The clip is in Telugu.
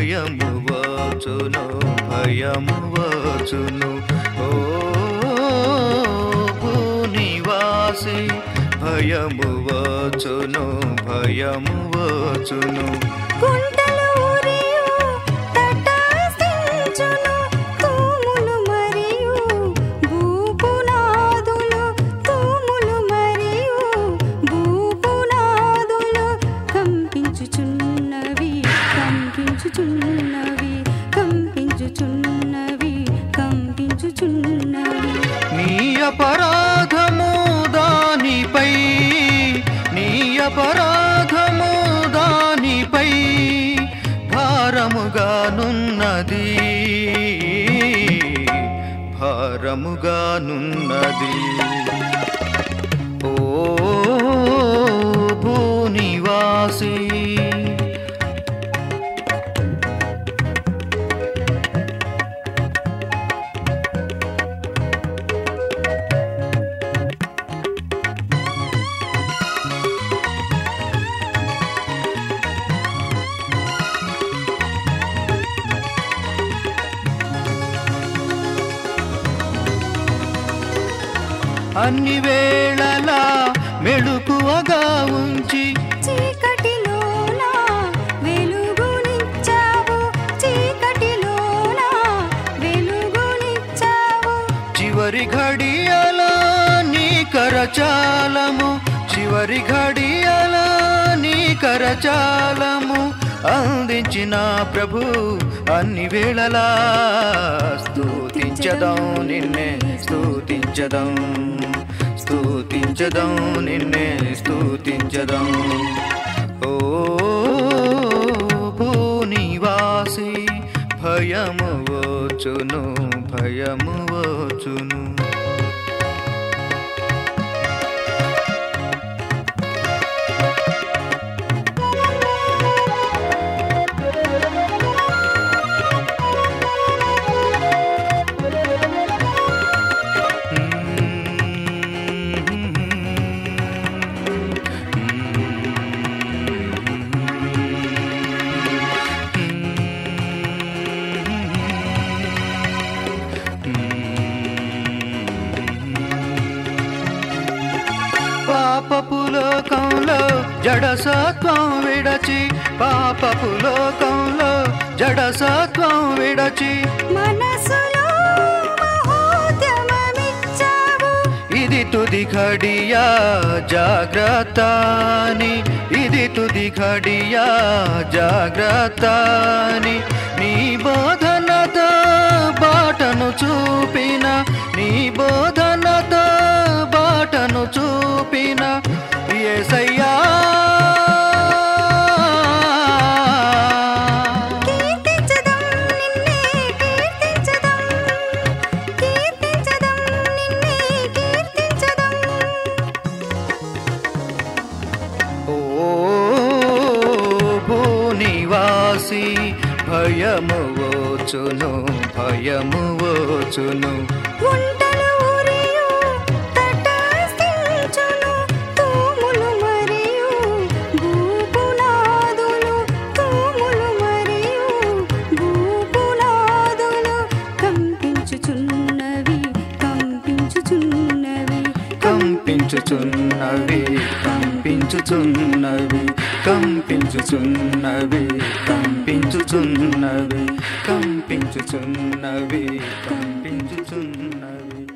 భయము వచ్చును భయము వచ్చును ఓ భూనివాసి భయము వచ్చును భయము వచ్చును గుంటలు ఊరియు తటాసించును తూములు మరియు భూపునాదులు తూములు మరియు భూపునాదులు కంపించుచున్నవి కంపించుచున్నవి కంపించుచున్నవి కంపించుచున్నవి నీ అపరాధము దానిపై నీ అపరాధము దానిపై భారముగానున్నది భారముగానున్నది ఓ భూనివాసి అన్ని వేళలా మెళుకువగా ఉంచి చీకటిలోన వెలుగునిచ్చావు చీకటిలోన వెలుగునిచ్చావు చివరి ఘడియల నీ కరచాలము చివరి ఘడియల నీ కరచాలము అందించిన ప్రభు అన్ని వేళలా స్తుతించదం నిన్నే స్తుతించదం స్తుతించదం నిన్నే స్తుతించదం ఓ భూనివాసి భయము వచ్చును భయము వచ్చును పాపపు లోకంలో జడసత్వం విడచి పాపపు లోకంలో జడసత్వం విడచి మనసులో మహోద్యమమిచ్చావు ఇది తుది ఘడియా జాగ్రత్తని ఇది తుది ఘడియా జాగ్రత్తని నీ బోధనతో బాటను చూపిన నీ బోధనతో బాటను చూపిన ఏసయ్యా కీర్తించదం నిన్నే కీర్తించదం కీర్తించదం నిన్నే కీర్తించదం ఓ భూనివాసి భయము వచ్చును భయము వచ్చును గుంటలు ఊరియు తటాసించును తూములు మరియు భూపునాదులు తూములు మరియు భూపునాదులు కంపించుచున్నవి కంపించుచున్నవి కంపించుచున్నవి కంపించుచున్నవి కంపించుచున్నవి కంపించుచున్నవి కంపించుచున్నవి కంపించుచున్నవి